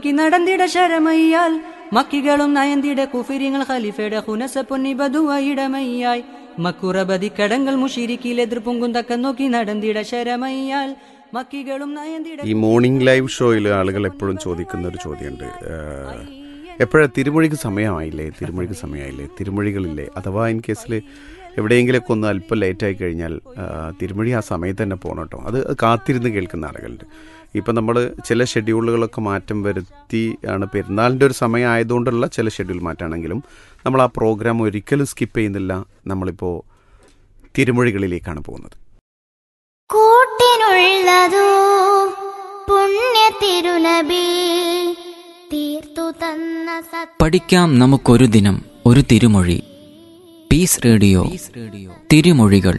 നോക്കി നടന്നിട ശരമയ്യാൽ മക്കികളും നയന്തിട കുഫിരിങ്ങൾ ഖലീഫയുടെ ഹുനസ പൊന്നി ബധുവയിടമയ്യായി മക്കുറബതി കടങ്ങൾ മുഷിരിക്കിൽ എതിർപ്പുങ്കും തക്ക നോക്കി നടന്നിട ശരമയ്യാൽ മക്കികളും നയന്തിട ഈ മോർണിംഗ് ലൈവ് ഷോയിൽ ആളുകൾ എപ്പോഴും ചോദിക്കുന്ന ഒരു ചോദ്യമുണ്ട് എപ്പോഴാ തിരുമൊഴിക്ക് സമയമായില്ലേ തിരുമൊഴിക്ക് സമയമായില്ലേ തിരുമൊഴികളില്ലേ അഥവാ ഇൻ കേസിൽ എവിടെയെങ്കിലൊക്കെ ഒന്ന് അല്പം ലേറ്റായി കഴിഞ്ഞാൽ ആ, തിരുമൊഴി ആ സമയത്ത് തന്നെ പോകണം കേട്ടോ അത് കാത്തിരുന്ന് കേൾക്കുന്ന ആളുകളുണ്ട് ഇപ്പം നമ്മൾ ചില ഷെഡ്യൂളുകളൊക്കെ മാറ്റം വരുത്തി ആണ് പെരുന്നാളിൻ്റെ ഒരു സമയം ആയതുകൊണ്ടുള്ള ചില ഷെഡ്യൂൾ മാറ്റാണെങ്കിലും നമ്മൾ ആ പ്രോഗ്രാം ഒരിക്കലും സ്കിപ്പ് ചെയ്യുന്നില്ല നമ്മളിപ്പോൾ തിരുമൊഴികളിലേക്കാണ് പോകുന്നത് കൂട്ടിനുള്ളതോ പുണ്യ തിരുനബി തീർത്തു തന്ന സത് പഠിക്കാം നമുക്കൊരു ദിനം ഒരു തിരുമൊഴി പീസ് റേഡിയോ തിരുമൊഴികൾ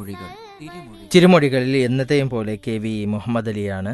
തിരുമൊഴികളിൽ എന്നത്തെയും പോലെ കെ വി മുഹമ്മദ് അലിയാണ്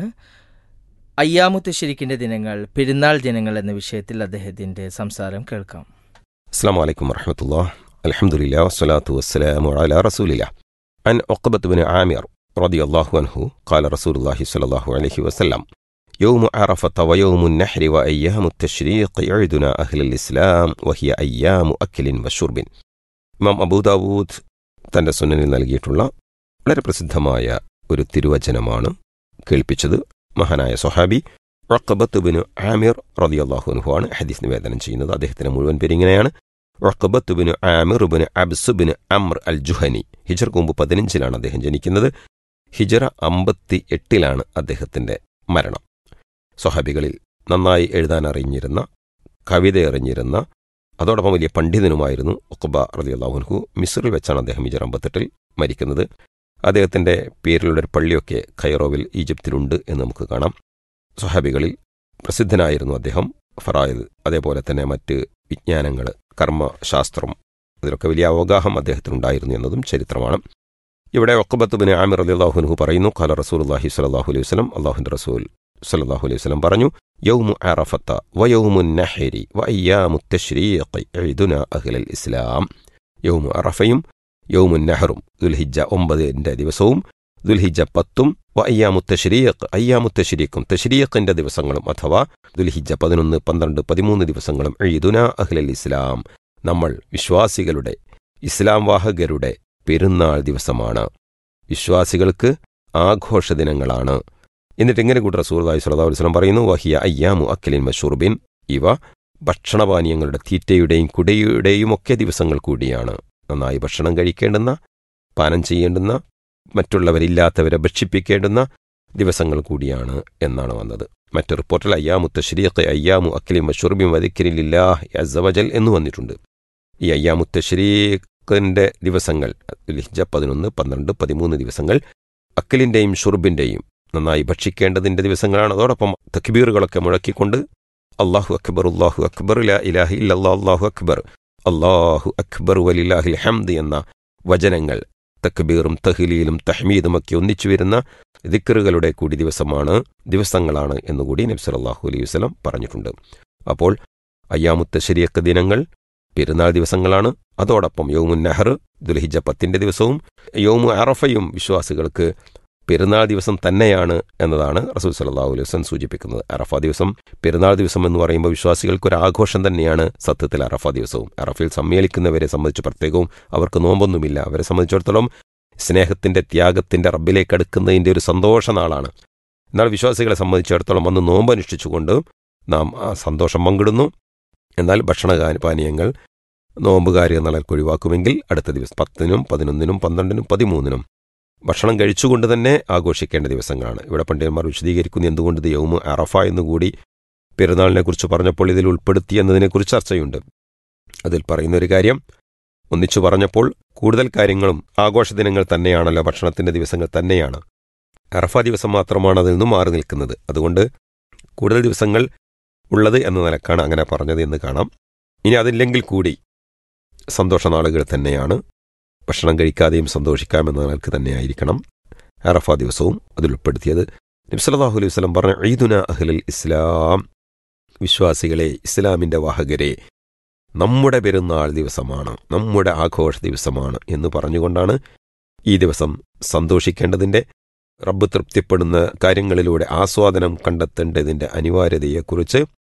അയ്യാമുത്ത് ശരിക്കിൻ്റെ ദിനങ്ങൾ പെരുന്നാൾ ദിനങ്ങൾ എന്ന വിഷയത്തിൽ അദ്ദേഹത്തിൻ്റെ സംസാരം കേൾക്കാം السلام عليكم ورحمة الله الحمد لله والصلاة والسلام على رسول الله عن عقبة بن عامر رضي الله عنه قال رسول الله صلى الله عليه وسلم يوم عرفة ويوم النحر وأيام التشريق يعدنا أهل الإسلام وهي أيام أكل وشرب ഇമാം അബൂദാവൂദ് തൻ്റെ സുന്നനിൽ നൽകിയിട്ടുള്ള വളരെ പ്രസിദ്ധമായ ഒരു തിരുവചനമാണ് കേൾപ്പിച്ചത് മഹാനായ സൊഹാബി റക്കബത്ത് ബിന് ആമിർ റളിയല്ലാഹു അൻഹു ആണ് ഹദീസ് നിവേദനം ചെയ്യുന്നത് അദ്ദേഹത്തിന്റെ മുഴുവൻ പേര് ഇങ്ങനെയാണ് റക്കബത്ത് ബിന് ആമിർ ബിന് അബ്സ് ബിന് അമ്ർ അൽ ജുഹനി ഹിജർക്ക് മുമ്പ് പതിനഞ്ചിലാണ് അദ്ദേഹം ജനിക്കുന്നത് ഹിജറ അമ്പത്തി എട്ടിലാണ് അദ്ദേഹത്തിന്റെ മരണം സ്വഹാബികളിൽ നന്നായി എഴുതാൻ അറിഞ്ഞിരുന്ന കവിത അറിഞ്ഞിരുന്ന അതോടൊപ്പം വലിയ പണ്ഡിതനുമായിരുന്നു ഒക്കുബ റളിയല്ലാഹു മിസ്റിൽ വെച്ചാണ് അദ്ദേഹം ഹിജറ അമ്പത്തെട്ടിൽ മരിക്കുന്നത് അദ്ദേഹത്തിന്റെ പേരിലുള്ള ഒരു പള്ളിയൊക്കെ ഖൈറോവിൽ ഈജിപ്തിലുണ്ട് എന്ന് നമുക്ക് കാണാം സ്വഹാബികളിൽ പ്രസിദ്ധനായിരുന്നു അദ്ദേഹം ഫറായത് അതേപോലെ തന്നെ മറ്റ് വിജ്ഞാനങ്ങൾ കർമ്മശാസ്ത്രം ഇതിലൊക്കെ വലിയ അവഗാഹം അദ്ദേഹത്തിനുണ്ടായിരുന്നു എന്നതും ചരിത്രമാണ് ഇവിടെ ഒക്കബത്ത് ബിൻ ആമിർ അലി അള്ളാഹുനഹു പറയുന്നു ഖാല റസൂൽ അള്ളാഹി സ്വലാഹു അലൈഹി വസ്ലം അള്ളാഹുന്റെ റസൂൽ സല്ലാഹു അലൈഹി വസ്ലം പറഞ്ഞു യൗമു അറഫത്ത വയൗമു നഹരി വയ്യാമു തശ്രീഖ് എഴുതുന അഹ്ലൽ ഇസ്ലാം യൗമു അറഫയും യൗമു നഹറും ദുൽഹിജ ഒമ്പതിന്റെ ദിവസവും ദുൽഹിജ പത്തും വ അയ്യാമു തശ്രീഖ് അയ്യാമു തശ്രീഖും തശ്രീഖിന്റെ ദിവസങ്ങളും അഥവാ ദുൽഹിജ പതിനൊന്ന് പന്ത്രണ്ട് പതിമൂന്ന് ദിവസങ്ങളും എഴുതുന അഹ്ലൽ ഇസ്ലാം നമ്മൾ വിശ്വാസികളുടെ ഇസ്ലാം വാഹകരുടെ പെരുന്നാൾ ദിവസമാണ് വിശ്വാസികൾക്ക് ആഘോഷ ദിനങ്ങളാണ് എന്നിട്ട് ഇങ്ങനെ കൂട്ടർ റസൂർദായി സ്വലാ വസ്ലം പറയുന്നു വഹിയ അയ്യാമു അക്കലിൻ മഷൂർബിൻ ഇവ ഭക്ഷണപാനീയങ്ങളുടെ തീറ്റയുടെയും കുടയുടെയും ഒക്കെ ദിവസങ്ങൾ കൂടിയാണ് നന്നായി ഭക്ഷണം കഴിക്കേണ്ടുന്ന പാനം ചെയ്യേണ്ടുന്ന മറ്റുള്ളവരില്ലാത്തവരെ ഭക്ഷിപ്പിക്കേണ്ടുന്ന ദിവസങ്ങൾ കൂടിയാണ് എന്നാണ് വന്നത് മറ്റു റിപ്പോർട്ടിൽ അയ്യാമു തശ്രീഖ് അയ്യാമു അക്കലിം മഷൂർബിൻ വദിക്കരില്ലാഹ് അസവജൽ എന്ന് വന്നിട്ടുണ്ട് ഈ അയ്യാമു തശ്രീഖിന്റെ ദിവസങ്ങൾ ലിഹ്ജ പതിനൊന്ന് പന്ത്രണ്ട് പതിമൂന്ന് ദിവസങ്ങൾ അക്കലിന്റെയും ഷുർബിന്റെയും നന്നായി ഭക്ഷിക്കേണ്ടതിന്റെ ദിവസങ്ങളാണ് അതോടൊപ്പം തക്ബീറുകളൊക്കെ മുഴക്കിക്കൊണ്ട് അള്ളാഹു അക്ബർ അള്ളാഹു അക്ബർ ലാ ഇലാഹി ഇല്ലല്ലാ അള്ളാഹു അക്ബർ അള്ളാഹു അക്ബർ വലില്ലാഹിൽ ഹംദ് എന്ന വചനങ്ങൾ തക്ബീറും തഹ്ലീലും തഹ്മീദും ഒക്കെ ഒന്നിച്ചു വരുന്ന ദിക്കറുകളുടെ കൂടി ദിവസമാണ് ദിവസങ്ങളാണ് എന്നുകൂടി നബി സല്ലല്ലാഹു അലൈഹി വസല്ലം പറഞ്ഞിട്ടുണ്ട് അപ്പോൾ അയ്യാമുത്ത ശരിയക്ക ദിനങ്ങൾ പെരുന്നാൾ ദിവസങ്ങളാണ് അതോടൊപ്പം യൗമുൻ നെഹർ ദുൽഹിജ പത്തിന്റെ ദിവസവും യൗമു അറഫയും വിശ്വാസികൾക്ക് പെരുന്നാൾ ദിവസം തന്നെയാണ് എന്നതാണ് റസൂൽ സല്ലല്ലാഹു അലൈഹി വസല്ലം സൂചിപ്പിക്കുന്നത് അറഫ ദിവസം പെരുന്നാൾ ദിവസം എന്ന് പറയുമ്പോൾ വിശ്വാസികൾക്ക് ഒരു ആഘോഷം തന്നെയാണ് സത്യത്തിൽ അറഫ ദിവസവും അറഫയിൽ സമ്മേളിക്കുന്നവരെ സംബന്ധിച്ച് പ്രത്യേകവും അവർക്ക് നോമ്പൊന്നുമില്ല അവരെ സംബന്ധിച്ചിടത്തോളം സ്നേഹത്തിന്റെ ത്യാഗത്തിന്റെ റബ്ബിലേക്ക് അടുക്കുന്നതിന്റെ ഒരു സന്തോഷ നാളാണ് എന്നാൽ വിശ്വാസികളെ സംബന്ധിച്ചിടത്തോളം അന്ന് നോമ്പ് അനുഷ്ഠിച്ചുകൊണ്ട് നാം ആ സന്തോഷം പങ്കിടുന്നു എന്നാൽ ഭക്ഷണ പാനീയങ്ങൾ നോമ്പുകാരി എന്നുള്ളവർക്ക് ഒഴിവാക്കുമെങ്കിൽ അടുത്ത ദിവസം പത്തിനും പതിനൊന്നിനും പന്ത്രണ്ടിനും പതിമൂന്നിനും ഭക്ഷണം കഴിച്ചുകൊണ്ട് തന്നെ ആഘോഷിക്കേണ്ട ദിവസങ്ങളാണ് ഇവിടെ പണ്ഡിതന്മാർ വിശദീകരിക്കുന്ന എന്തുകൊണ്ട് ഇത് യൗമ് അറഫ എന്നുകൂടി പെരുന്നാളിനെ കുറിച്ച് പറഞ്ഞപ്പോൾ ഇതിൽ ഉൾപ്പെടുത്തി എന്നതിനെക്കുറിച്ച് ചർച്ചയുണ്ട് അതിൽ പറയുന്ന ഒരു കാര്യം ഒന്നിച്ചു പറഞ്ഞപ്പോൾ കൂടുതൽ കാര്യങ്ങളും ആഘോഷ ദിനങ്ങൾ തന്നെയാണല്ലോ ഭക്ഷണത്തിന്റെ ദിവസങ്ങൾ തന്നെയാണ് അറഫ ദിവസം മാത്രമാണ് അതിൽ നിന്നും മാറി നിൽക്കുന്നത് അതുകൊണ്ട് കൂടുതൽ ദിവസങ്ങൾ ഉള്ളത് എന്ന നിലക്കാണ് അങ്ങനെ പറഞ്ഞത് എന്ന് കാണാം ഇനി അതില്ലെങ്കിൽ കൂടി സന്തോഷനാളുകൾ തന്നെയാണ് ഭക്ഷണം കഴിക്കാതെയും സന്തോഷിക്കാം എന്ന നിലക്ക് തന്നെയായിരിക്കണം അറഫ ദിവസവും അതിലുൾപ്പെടുത്തിയത് നബ്സലാഹു അലൈഹി വസ്ലം പറഞ്ഞ ഈദുന അഹ്ലൽ ഇസ്ലാം വിശ്വാസികളെ ഇസ്ലാമിന്റെ വാഹകരെ നമ്മുടെ പെരുന്നാൾ ദിവസമാണ് നമ്മുടെ ആഘോഷ ദിവസമാണ് എന്ന് പറഞ്ഞുകൊണ്ടാണ് ഈ ദിവസം സന്തോഷിക്കേണ്ടതിന്റെ റബ്ബ് തൃപ്തിപ്പെടുന്ന കാര്യങ്ങളിലൂടെ ആസ്വാദനം കണ്ടെത്തേണ്ടതിന്റെ അനിവാര്യതയെക്കുറിച്ച്